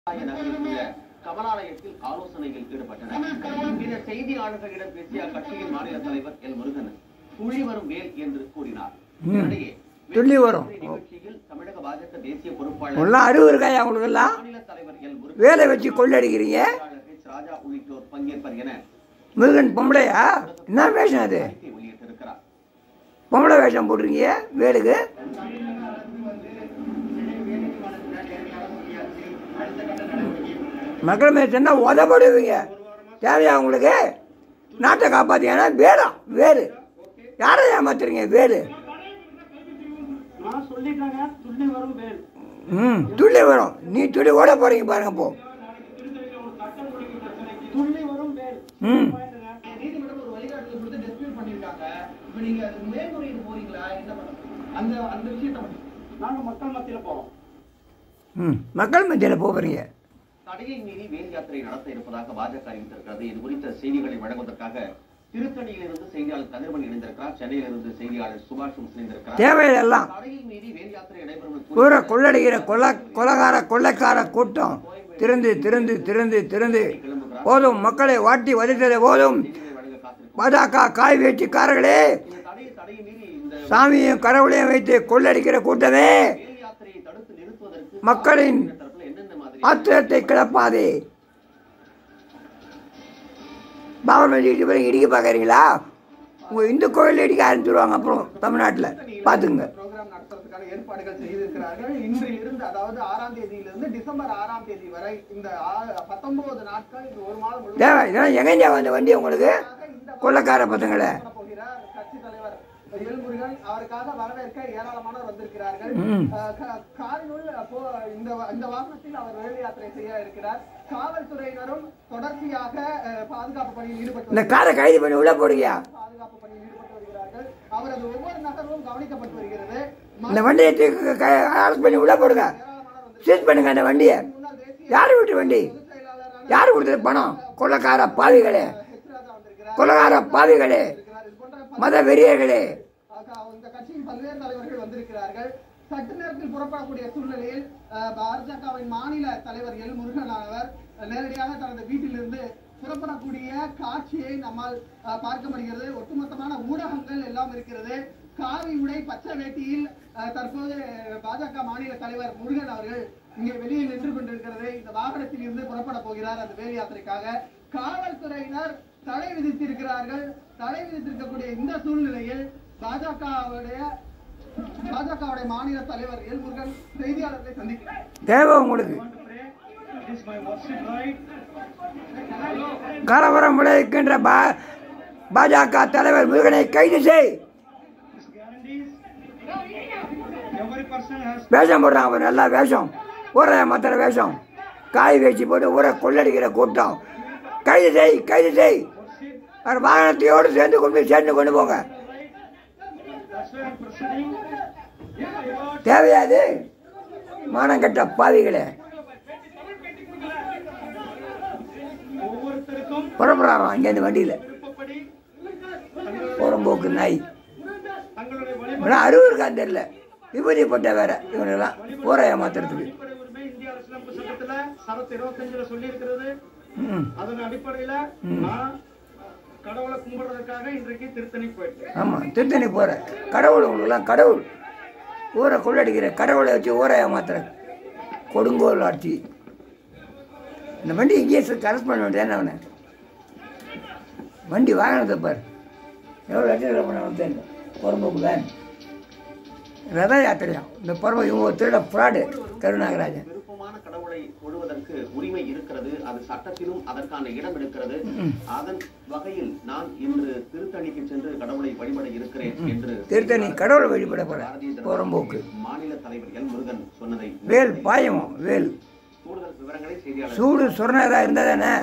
ஆய நகரில் உள்ள கமலாலயத்தில் ஆலோசனையில் ஈடுபட்டனர் பின்னர் செய்தியாளர்களிடம் பேசிய அக்கட்சியின் மாநில தலைவர் எல் முருகன் துள்ளி வரும் வேல் என்று கூறினார் ம். இதனிடையே துள்ளி வரும். நிகழ்ச்சியில் தமிழக பாஜக தேசிய பொறுப்பாளர் எல்லாம் அறிவு இருக்காயா உங்களுக்கெல்லாம் மாநில தலைவர் எல் முருகன் வேலை வச்சு கொள்ளடிக்கிறீங்க செயலாளர் ஹெச் ராஜா உள்ளிட்டோர் பங்கேற்பர் என முருகன் பொம்பளையா என்ன வேஷம் அது அறிக்கை வெளியிட்டிருக்கிறார் பொம்பளை வேஷம் போட்டிருக்கீங்க வேலுக்கு மக்கள் மேல் சொன்னா உதப்படுவீங்க தேவையா உங்களுக்கு நாட்டை காப்பாத்தியானா வேலாம் வேலு யாரை ஏமாத்துறீங்க வேலு நான் சொல்லிட்டேங்க துள்ளி வரும் வேல் ம் துள்ளி வரும் நீ துள்ளி ஓட போறீங்க பாருங்க போ துள்ளி வரும் வேல் ம் நீதிமன்றம் ஒரு வழிகாட்டுதல் கொடுத்து டிஸ்பியூட் பண்ணிருக்காங்க இப்ப நீங்க அது மேல்முறையீடு போறீங்களா என்ன பண்ண அந்த அந்த விஷயத்தை மட்டும் நாங்க மக்கள் மத்தியில போறோம் ம் மக்கள் மத்தியில் போகிறீங்க தடையை மீறி வேல் யாத்திரை நடத்த இருப்பதாக பாஜக அறிவித்திருக்கிறது இது குறித்த செய்திகளை வழங்குவதற்காக திருத்தணியிலிருந்து செய்தியாளர் கதிரவன் இணைந்திருக்கிறார் சென்னையிலிருந்து செய்தியாளர் சுபாஷும் இணைந்திருக்கிறார் தேவையில்லாம் தடையை மீறி வேல் யாத்திரை நடைபெறும் கூற கொள்ளடிக்கிற கொள்ள கொலகார கொள்ளைக்கார கூட்டம் திறந்து திறந்து திறந்து திறந்து போதும் மக்களை வாட்டி வதைத்தது போதும் செய்திகளை வழங்க காத்திருக்கிறார் பாஜக காய் வேட்டிக்காரர்களே இந்த தடையை தடையை மீறி இந்த சாமியும் கடவுளையும் வைத்து கொள்ளடிக்கிற கூட்டமே வேல் யாத்திரையை தடுத்து நிறுத்துவதற்கு மக்களின் தரப்புல என்னென்ன மாதிரி ஆத்திரத்தை கிளப்பாதே பாபர் மசூதி இடிக்க போய் இடிக்க பார்க்குறீங்களா உங்கள் இந்து கோயில் இடிக்க ஆரம்பிச்சிருவாங்க அப்புறம் தமிழ்நாட்டில் பார்த்துங்க ப்ரோக்ராம் நடத்துறதுக்கான ஏற்பாடுகள் செய்திருக்கிறார்கள் இன்றில் இருந்து அதாவது ஆறாம் தேதியிலிருந்து டிசம்பர் ஆறாம் தேதி வரை இந்த ஆ- பத்தொன்பது நாட்கள் இது ஒரு மாதம் முழுவதும் தேவை இதெல்லாம் எங்கேயா வந்த வண்டி உங்களுக்கு கொள்ளக்கார பசங்களே பண்ண போகிறார் கட்சி தலைவர் எல் முருகன் அவருக்காக வரவேற்க ஏராளமானோர் வந்திருக்கிறார்கள் ம். அஹ் க- காரினுள் அப்போ இந்த இந்த வாகனத்தில் அவர் வேலை யாத்திரை செய்ய இருக்கிறார் காவல்துறையினரும் தொடர்ச்சியாக அஹ், பாதுகாப்பு பணியில் ஈடுபட்டு இந்த காரை கைது பண்ணி உள்ள போடுங்கயா பாதுகாப்பு பணியில் ஈடுபட்டு வருகிறார்கள் அவரது ஒவ்வொரு நகர்வும் கவனிக்கப்பட்டு வருகிறது இந்த வண்டியை தூக்கி க- அரெஸ்ட் பண்ணி உள்ள போடுங்க சீஸ் பண்ணுங்க அந்த வண்டியை முன்னாள் தேசிய யார் வீட்டு வண்டி பொதுச் செயலாளரான யார் கொடுத்தது பணம் கொள்ளக்கார பாவிகளே ஹெச் ராஜா வந்திருக்கிறார் கொள்ளக்கார பாவிகளே இருக்கிறார். இது போன்ற மத வெறியர்களே ஆக, இந்த கட்சியின் பல்வேறு தலைவர்கள் வந்திருக்கிறார்கள் சற்று நேரத்தில் புறப்படக்கூடிய சூழ்நிலையில் அஹ், பாஜகவின் மாநில தலைவர் எல் முருகன் அவர் நேரடியாக தனது வீட்டிலிருந்து புறப்படக்கூடிய காட்சியை நம்மால் அஹ், பார்க்க முடிகிறது ஒட்டுமொத்தமான ஊடகங்கள் எல்லாம் இருக்கிறது காவி உடை பச்சை வேட்டியில் அஹ், தற்போது பாஜக மாநில தலைவர் முருகன் அவர்கள் இங்கே வெளியில் நின்று கொண்டிருக்கிறது இந்த வாகனத்தில் இருந்து புறப்பட போகிறார் அந்த வேல் யாத்திரைக்காக காவல்துறையினர் தடை விதித்திருக்கிறார்கள் தடை விதித்திருக்கக்கூடிய இந்த சூழ்நிலையில் பாஜகவுடைய பாஜகவுடைய மாநில தலைவர் எல் முருகன் செய்தியாளர்களை சந்திக்கிறார் தேவை உங்களுக்கு It is my worship right. கலவரம் விளைவிக்கின்ற பா பாஜக தலைவர் முருகனை கைது செய் This guarantees every person has வேஷம் போடுறாங்க பாரு, நல்லா வேஷம் ஊரை மாத்திர வேஷம் காய் வேச்சி போட்டு ஊரை கொள்ளடிக்கிற கூட்டம் கைது செய் கைது செய் அவர் வாகனத்தையோடு சேர்ந்து கொண்டு போய் சேர்ந்து கொண்டு போங்க that's why I'm proceeding. தேவையாது மானம் கெட்ட பாவிகளே ஒவ்வொருத்தருக்கும் புறப்படுறாராம் இங்கேருந்து வண்டியில் விருப்பப்படி புறம்போக்கு நாய் தங்களுடைய வழி இவெல்லாம் அறிவு இருக்கான்னு தெரியல விபூதி போட்ட வேற இவனெல்லாம் ஊரை ஏமாத்துறதுக்கு அடிப்படை உரிமை இந்திய அரசியலமைப்பு சட்டத்துல சரத்து இருபத்தஞ்சுல சொல்லி இருக்கிறது ம் அதன் அடிப்படையில நான் கடவுளை கும்பிடுறதுக்காக இன்றைக்கு திருத்தணி போயிட்டேன் ஆமாம் திருத்தணி போகிற கடவுள் உங்களுக்குலாம் கடவுள் ஊரை கொள்ளடிக்கிற கடவுளை வச்சு ஊரை ஏமாத்துற கொடுங்கோல் ஆட்சி இந்த வண்டி இங்கேயே அரெஸ்ட் பண்ண வேண்டியதானே அவனை வண்டி வாகனத்தை பார் எவ்வளோ லட்சம் பண்ண தெரியல புறம்போக்கு வேன் ரத யாத்திரையா இந்த புறம்பு இவங்க ஒரு திருட ஃப்ராடு கருணாகராஜன் விருப்பமான கடவுளை தொழுவதற்கு உரிமை இருக்கிறது அது சட்டத்திலும் அதற்கான இடம் இருக்கிறது அதன் வகையில் நான் இன்று திருத்தணிக்கு சென்று கடவுளை வழிபட இருக்கிறேன் என்று திருத்தணி கடவுளை வழிபட போகிற பாரதிய ஜனதா புறம்போக்கு கட்சியின் மாநில தலைவர் எல் முருகன் சொன்னதை வேல் பாயம் வேல் கூடுதல் விவரங்களை செய்தியாளர் சூடு சொன்னதாக இருந்தால் தானே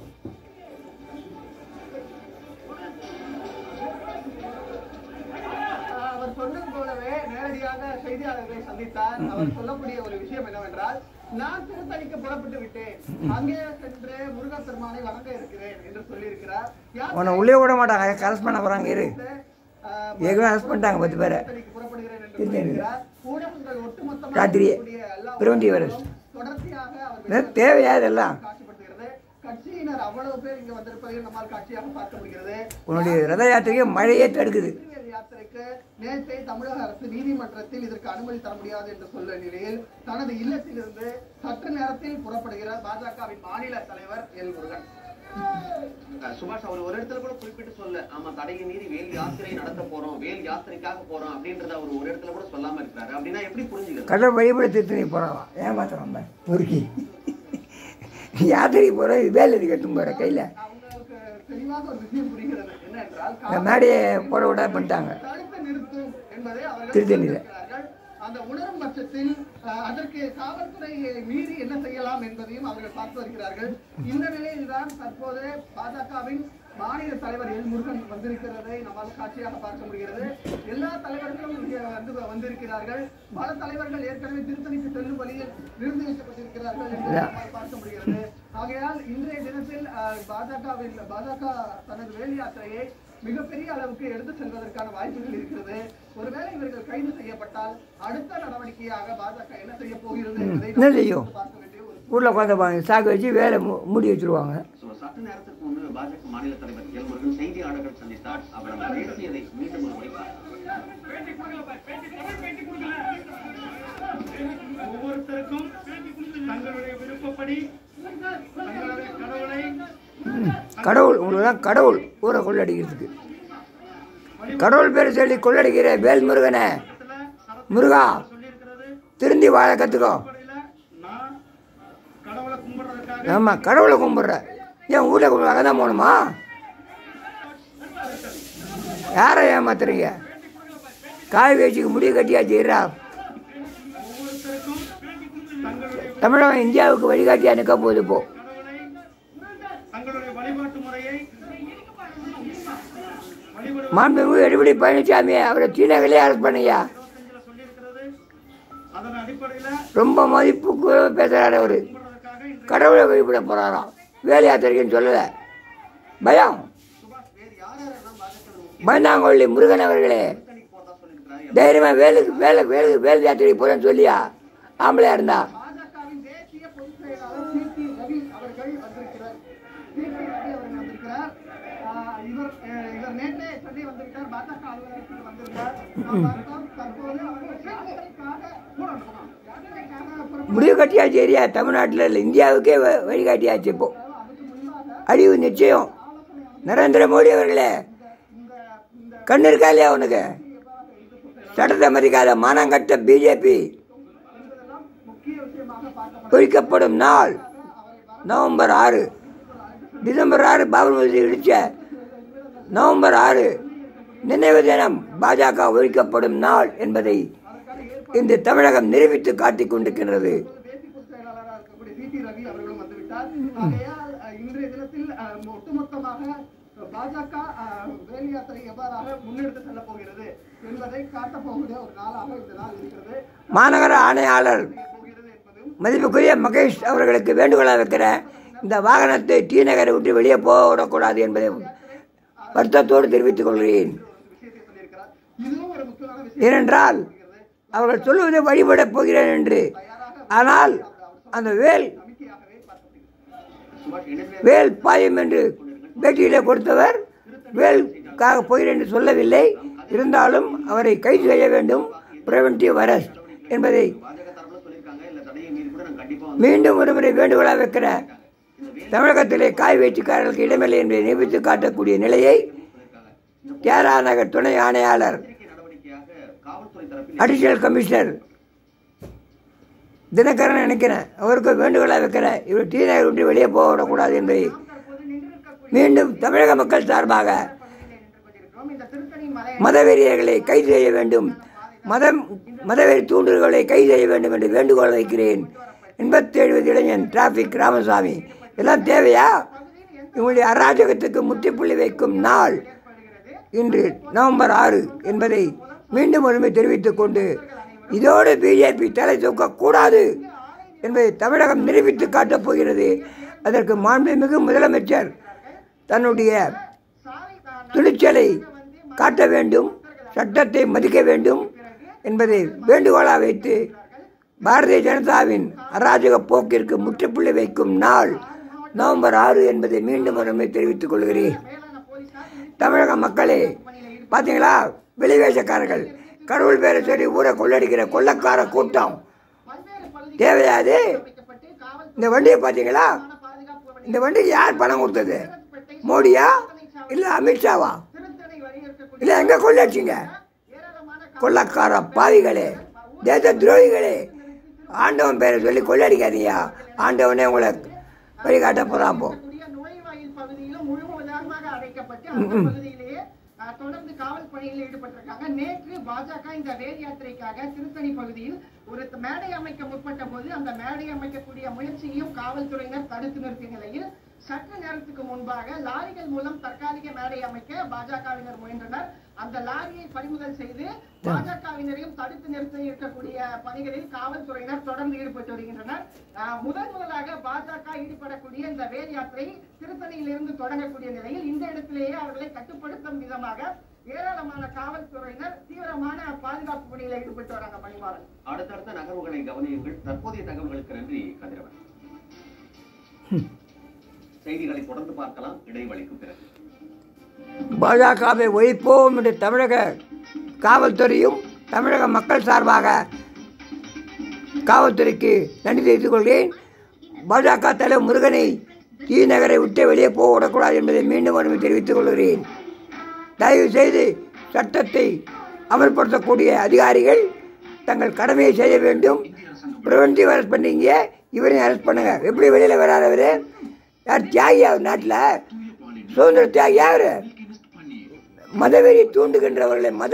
அஹ், அவர் சொன்னது போலவே நேரடியாக செய்தியாளர்களை சந்தித்தார் அவர் சொல்லக்கூடிய ஒரு விஷயம் என்னவென்றால் நான் திருத்தணிக்கு புறப்பட்டு விட்டேன் அங்கே சென்று முருகப்பெருமானை வணங்க இருக்கிறேன் என்று சொல்லியிருக்கிறார் உன்னை உள்ளே விட மாட்டாங்க கரெக்ட் பண்ண போகிறாங்க இரு அஹ், ஏற்கனவே அரெஸ்ட் பண்ணிட்டாங்க பத்து பேரை திருத்தணிக்கு புறப்படுகிறேன் என்று திருத்தணி. சொல்லியிருக்கிறார் ஊடகங்கள் ஒட்டுமொத்தமாக ராத்திரியே இருக்கக்கூடிய எல்லா பிரிவென்டிவ் அரெஸ்ட் தொடர்ச்சியாக அவர் இது தேவையா இதெல்லாம் காட்சிப்படுத்துகிறது கட்சியினர் அவ்வளவு பேர் இங்க வந்திருப்பதையும் நம்மால் காட்சியாக பார்க்க முடிகிறது உன்னுடைய ரத யாத்திரைக்கு மழையே தடுக்குது திருநெல்வேலி யாத்திரைக்கு நேற்றே தமிழக அரசு நீதிமன்றத்தில் இதற்கு அனுமதி தர முடியாது என்று சொல்ல நிலையில் தனது இல்லத்திலிருந்து சற்று நேரத்தில் புறப்படுகிறார் பாஜகவின் மாநில தலைவர் எல் முருகன் அஹ் சுபாஷ் அவர் ஒரு இடத்துல கூட குறிப்பிட்டு சொல்ல ஆமா தடையை மீறி வேல் யாத்திரை நடத்த போறோம் வேல் யாத்திரைக்காக போறோம் அப்படின்றத அவர் ஒரு இடத்துல கூட சொல்லாம இருக்கிறாரு அப்படின்னா எப்படி புரிஞ்சுக்கிறது கடல் வழிபட திருத்தணி போகிறான் ஏமாத்துறான் பாரு, முறுக்கி யாத்திரைக்கு போகிற வேலை இருக்கு எடுத்துன்னு போகிற கையில் அவங்களுக்கு தெளிவாக ஒரு விஷயம் புரிகிறது என்ன என்றால் இந்த மேடையை போட விட பண்ணிட்டாங்க தடுத்து நிறுத்தும் என்பதை அவர்கள் திருத்தணியில. சொல்லியிருக்கிறார்கள். அந்த உணரும் பட்சத்தில் அஹ், அதற்கு காவல்துறையை மீறி என்ன செய்யலாம் என்பதையும் அவர்கள் பார்த்து வருகிறார்கள் இந்த நிலையில்தான் தற்போது பாஜகவின் மாநில தலைவர் எல் முருகன் வந்திருக்கிறதை நம்மால் காட்சியாக பார்க்க முடிகிறது எல்லா தலைவர்களும் இங்கே வந்து வந்திருக்கிறார்கள் பல தலைவர்கள் ஏற்கனவே திருத்தணிக்கு செல்லும் வழியில் நிறுத்தி வைக்கப்பட்டிருக்கிறார்கள் என்று நம்மால் பார்க்க முடிகிறது ஆகையால் இன்றைய தினத்தில் அஹ், பாஜகவில் பாஜக தனது வேல் யாத்திரையை மிகப்பெரிய அளவுக்கு எடுத்து செல்வதற்கான வாய்ப்புகள் இருக்கிறது ஒருவேளை இவர்கள் கைது செய்யப்பட்டால் அடுத்த நடவடிக்கையாக பாஜக என்ன செய்ய போகிறது என்பதை என்ன நாம் செய்யும்? பார்க்க வேண்டிய ஒரு ஊரில் உட்காந்துப்பாங்க சாக்கு வச்சு வேலை மு- மூடி வச்சுருவாங்க So, சற்று நேரத்துக்கு முன்பு பாஜக மாநில தலைவர் எல் முருகன் செய்தியாளர்கள் சந்தித்தார் அவர் அவர் பேசியதை மீண்டும் ஒரு முறை பார்க்கலாம். ஒவ்வொருத்தருக்கும் தங்களுடைய விருப்பப்படி தங்களுடைய கடவுளை கடவுள் உங்களுக்கு தான் கடவுள் ஊரை கொள்ளடிக்கிறதுக்கு கடவுள் பேர் சொல்லி கொள்ளடிக்கிற வேல் முருகனே முருகா சொல்லியிருக்கிறது திருந்தி வாழ கற்றுக்கோ அடிப்படையில நான் கடவுளை கும்பிடுறதுக்காக ஆமாம் கடவுளை கும்பிட்ற ஏன் ஊரில் கும்பிட அங்கே தான் போகணுமா யாரை ஏமாத்துறீங்க காய் வச்சுக்கு முடிவு கட்டியாச்சுரா ஒவ்வொருத்தருக்கும் தங்களுடைய தமிழகம் இந்தியாவுக்கு வழிகாட்டியா நிற்க போகுது இப்போ கடவுளை தங்களுடைய வழிபாட்டு முறையை வழிபடு மாண்புமிகு எடப்பாடி பழனிசாமி அவரை சீனகளே அரசு பண்ணியா இருபத்தஞ்சுல சொல்லியிருக்கிறது அதன் அடிப்படையில ரொம்ப மதிப்புக்கு பேசுகிறாரு அவர் கும்பிடுறதுக்காக இன்று கடவுளை வழிபட போகிறாராம் வேலை யாத்திரைக்குன்னு சொல்லலை பயம் சுபாஷ் வேறு யார் யாரெல்லாம் பாஜக பயந்தாங்கொள்ளி முருகன் அவர்களே திருத்தணிக்கு போறதா சொல்லியிருக்கிறாரு தைரியமா வேலுக்கு வேலை வேலுக்கு வேல் யாத்திரைக்கு போகிறேன்னு சொல்லியா ஆம்பளையா இருந்தா பாஜகவின் தேசிய பொதுச் செயலாளர் சி டி ரவி அவர்கள் வந்திருக்கிறார் சி டி ரவி அவர்கள் வந்திருக்கிறார் ஆஹ் இவர் அஹ் இவர் நேற்றே சென்னை வந்திருக்கார் பாஜக அலுவலகத்தில் வந்திருந்தார் நாம் பார்த்தோம் தற்போது அவர்கள் யாத்திரைக்காக யாத்திரைக்காக புறப்பட்டு முடிவு கட்டியாச்சு ஏரியா தமிழ்நாட்டில் இல்லை இந்தியாவுக்கே வ- வழிகாட்டியாச்சு இப்போ அதுக்கு முன்பாக அழிவு நிச்சயம் நரேந்திர மோடி அவர்களே கண்ணு இருக்கா இல்லையா உனக்கு சட்டத்தை மதிக்காத மானங்கட்ட பிஜேபி முக்கிய விஷயமாக பார்க்கப்படும் ஒழிக்கப்படும் நாள் நவம்பர் ஆறு டிசம்பர் ஆறு பாபர் மசூதி இடிச்ச நவம்பர் ஆறு நினைவு தினம் பாஜக ஒழிக்கப்படும் நாள் என்பதை இந்த தமிழகம் நிரூபித்து காட்டிக் கொண்டிருக்கின்றது தேசிய பொதுச் செயலாளராக இருக்கக்கூடிய சி டி ரவி அவர்களும் வந்துவிட்டார் ஆகையால் அஹ், இன்றைய தினத்தில் அஹ், ஒட்டுமொத்தமாக பாஜக அஹ், வேல் யாத்திரை எவ்வாறாக முன்னெடுத்து செல்ல போகிறது என்பதை காட்டப் போகிற ஒரு நாளாக இந்த நாள் இருக்கிறது மாநகர ஆணையாளர் போகிறது என்பதும் மதிப்புக்குரிய மகேஷ் அவர்களுக்கு வேண்டுகோளாக வைக்கிற இந்த வாகனத்தை டி நகரை விட்டு வெளியே போக விடக்கூடாது என்பதை வருத்தத்தோடு தெரிவித்துக் கொள்கிறேன் விஷயத்தை சொல்லியிருக்கிறார் இதுவும் ஒரு முக்கியமான விஷயம் ஏனென்றால் அவர்கள் சொல்லுவதை வழிபடப் போகிறேன் என்று ஆனால் அந்த வேல் நம்பிக்கையாகவே பார்க்கப்படுகிறது சுபாஷ் இணைந்து வேல் பாயும் என்று பேட்டியிலே கொடுத்தவர் வேலுக்காக போகிறேன் என்று சொல்லவில்லை இருந்தாலும் அவரை கைது செய்ய வேண்டும் பிரிவென்டிவ் அரெஸ்ட் என்பதை பாஜக தரப்புல சொல்லியிருக்காங்க இல்ல தடையை மீறி கூட நாங்க கண்டிப்பா வந்து மீண்டும் ஒருமுறை வேண்டுகோளாக வைக்கிற தமிழகத்திலே காய் வேட்சிக்காரர்களுக்கு இடமில்லை என்பதை நிரூபித்து காட்டக்கூடிய நிலையை சொல்லியிருக்காங்க கேரளா நகர் துணை ஆணையாளர் எச்சரிக்கை நடவடிக்கையாக காவல்துறை தரப்பில் அடிஷனல் கமிஷனர் தினகரன் நினைக்கிறேன் அவருக்கு வேண்டுகோளாக வைக்கிறேன் இவர் டி நகர் விட்டு வெளியே போக விடக்கூடாது என்பதை மீண்டும் தமிழக மக்கள் சார்பாக இந்த திருத்தணி மலை மதவெறியர்களை கைது செய்ய வேண்டும் மதம் மதவெறி தூண்டுதல்களை கைது செய்ய வேண்டும் என்று வேண்டுகோள் வைக்கிறேன் எண்பத்தி எழுபது இளைஞன் டிராபிக் ராமசாமி இதெல்லாம் தேவையா இவங்களுடைய அராஜகத்துக்கு முற்றுப்புள்ளி வைக்கும் நாள் இன்று நவம்பர் ஆறு என்பதை மீண்டும் ஒருமை தெரிவித்துக் கொண்டு இதோடு பிஜேபி தலை தூக்கக்கூடாது என்பதை தமிழகம் நிரூபித்து காட்டப் போகிறது அதற்கு மாண்புமிகு முதலமைச்சர் தன்னுடைய துணிச்சலை காட்ட வேண்டும் சட்டத்தை மதிக்க வேண்டும் என்பதை வேண்டுகோளாக வைத்து பாரதிய ஜனதாவின் அராஜக போக்கிற்கு முற்றுப்புள்ளி வைக்கும் நாள் நவம்பர் ஆறு என்பதை மீண்டும் ஒரு முறை தெரிவித்துக் கொள்கிறேன் தமிழக மக்களே பார்த்தீங்களா வெளிவேஷக்காரர்கள் கடவுள் பேரை சொல்லி ஊரை கொள்ளடிக்கிற கொள்ளக்கார கூட்டம் தேவையாது இந்த வண்டியை பார்த்தீங்களா இந்த வண்டிக்கு யார் பணம் கொடுத்தது மோடியா இல்லை அமித்ஷாவா இல்லை எங்கே கொள்ளடிச்சிங்க கொள்ளக்கார பாவிகளே தேச துரோகிகளே ஆண்டவன் பேரை சொல்லி கொள்ளடிக்காதீங்க ஆண்டவனே உங்களை வழிகாட்ட போகிறான் போ கூடிய நுழைவாயில் பகுதியிலும் முழுவதுமாக அடைக்கப்பட்டு அந்த பகுதியிலேயே அஹ், தொடர்ந்து காவல் பணியில் ஈடுபட்டிருக்காங்க நேற்று பாஜக இந்த வேல் யாத்திரைக்காக திருத்தணி பகுதியில் ஒரு மேடை அமைக்க முற்பட்ட போது அந்த மேடை அமைக்கக்கூடிய முயற்சியையும் காவல்துறையினர் தடுத்து நிறுத்திய நிலையில் சற்று நேரத்துக்கு முன்பாக லாரிகள் மூலம் தற்காலிக மேடை அமைக்க பாஜகவினர் முயன்றனர் அந்த லாரியை பறிமுதல் செய்து பாஜகவினரையும் தடுத்து நிறுத்த இருக்கக்கூடிய பணிகளில் காவல்துறையினர் தொடர்ந்து ஈடுபட்டு வருகின்றனர் ஆஹ் முதன் முதலாக பாஜக ஈடுபடக்கூடிய இந்த வேல் யாத்திரை திருத்தணியிலிருந்து தொடங்கக்கூடிய நிலையில் இந்த இடத்திலேயே அவர்களை கட்டுப்படுத்தும் விதமாக ஏராளமான காவல்துறையினர் தீவிரமான பாதுகாப்பு பணியில் ஈடுபட்டு வராங்க பணிவாளர் அடுத்தடுத்த நகர்வுகளை கவனியுங்கள் தற்போதைய தகவல்களுக்கு நன்றி கதிரவன் செய்திகளை தொடர்ந்து பார்க்கலாம் இடைவெளிக்கு பிறகு பாஜகவை ஒழிப்போம் என்று தமிழக காவல்துறையும் தமிழக மக்கள் சார்பாக காவல்துறைக்கு நன்றி தெரிவித்துக் கொள்கிறேன் பாஜக தலைவர் முருகனை டி நகரை விட்டு வெளியே போக விடக்கூடாது என்பதை மீண்டும் ஒருமை தெரிவித்துக் கொள்கிறேன் தயவு செய்து சட்டத்தை அமல்படுத்தக்கூடிய அதிகாரிகள் தங்கள் கடமையை செய்ய வேண்டும் ப்ரிவென்டிவ் அரெஸ்ட் பண்ணீங்க இவரையும் அரெஸ்ட் பண்ணுங்க எப்படி வெளியில் வராதவர் யார் தியாகி அவர் நாட்டில் சுதந்திர தியாகி யார் மதவெறி தூண்டுகின்றவர்களை மத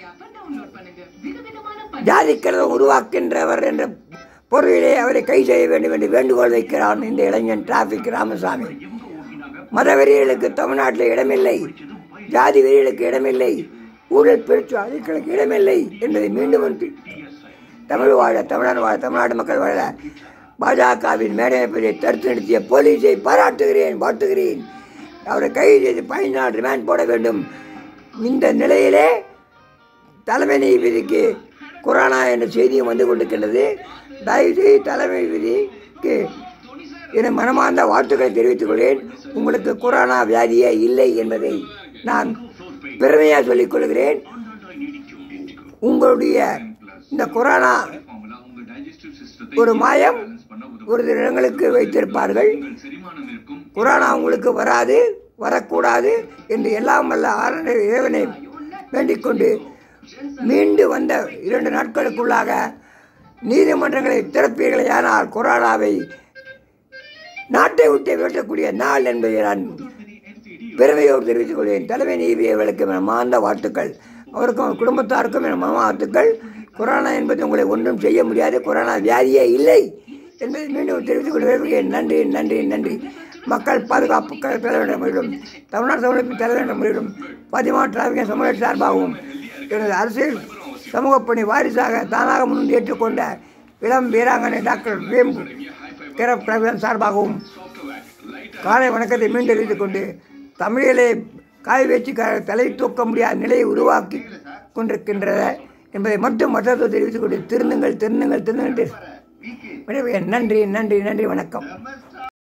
ஜாதிக்கிறதம் உருவாக்கின்றவர் என்ற பொருளிலே அவரை கை செய்ய வேண்டும் என்று வேண்டுகோள் வைக்கிறான் இந்த இளைஞன் டிராபிக் ராமசாமி மதவெறிகளுக்கு தமிழ்நாட்டில் இடமில்லை ஜாதி வெறிகளுக்கு இடமில்லை ஊழல் பெருச்சு அழிக்களுக்கு இடமில்லை என்பதை மீண்டும் ஒன்று தமிழ் வாழ தமிழன் வாழ தமிழ்நாடு மக்கள் வாழ பாஜகவின் மேடையமைப்பதை தடுத்து நிறுத்திய போலீஸை பாராட்டுகிறேன் வாழ்த்துகிறேன் அவரை கைது செய்து பதினைந்து நாள் ரிமாண்ட் போட வேண்டும் இந்த நிலையிலே தலைமை நீதிபதிக்கு கொரோனா என்ற செய்தியும் வந்து கொண்டிருக்கின்றது தயவுசெய்து தலைமை நீதிபதிக்கு என மனமார்ந்த வாழ்த்துக்களை தெரிவித்துக் கொள்கிறேன் உங்களுக்கு கொரோனா வியாதியே இல்லை என்பதை நான் பெருமையாக சொல்லிக் கொள்கிறேன் உங்களுடைய இந்த கொரோனா ஒரு மாயம் ஒரு சில இடங்களுக்கு வைத்திருப்பார்கள் கொரோனா உங்களுக்கு வராது வரக்கூடாது என்று எல்லாம் வல்ல ஆரண இறைவனை வேண்டிக் கொண்டு மீண்டு வந்த இரண்டு நாட்களுக்குள்ளாக நீதிமன்றங்களை திறப்பீர்களே ஆனால் கொரோனாவை நாட்டை விட்டு விரட்டக்கூடிய நாள் என்பதை நான் பெருமையோடு தெரிவித்துக் கொள்வேன் தலைமை நீதிபதி அவர்களுக்கு என் மார்ந்த வாழ்த்துக்கள் அவருக்கும் அவர் குடும்பத்தாருக்கும் என் மன வாழ்த்துக்கள் கொரோனா என்பது உங்களை ஒன்றும் செய்ய முடியாது கொரோனா வியாதியே இல்லை என்பதை மீண்டும் தெரிவித்துக் கொள்ள விரும்புகிறேன் நன்றி நன்றி நன்றி மக்கள் பாதுகாப்பு க- தலைவரிடம் முறையிலும் தமிழ்நாடு தமிழக தலைவரிடம் முறையிலும் பதிமா டிராபிக் சமூக சார்பாகவும் எனது அரசியல் சமூக பணி வாரிசாக தானாக முன் ஏற்றுக்கொண்ட இளம் வீராங்கனை டாக்டர் வேம்பு கேரப் டிராபிக் சார்பாகவும் காலை வணக்கத்தை மீண்டும் தெரிவித்துக் கொண்டு தமிழிலே காய் வச்சு க தலை தூக்க முடியாத நிலையை உருவாக்கி கொண்டிருக்கின்றன என்பதை மட்டும் மற்றத்தை தெரிவித்துக் கொண்டு திருந்துங்கள் திருந்துங்கள் திருந்துங்கள் நன்றி நன்றி நன்றி வணக்கம்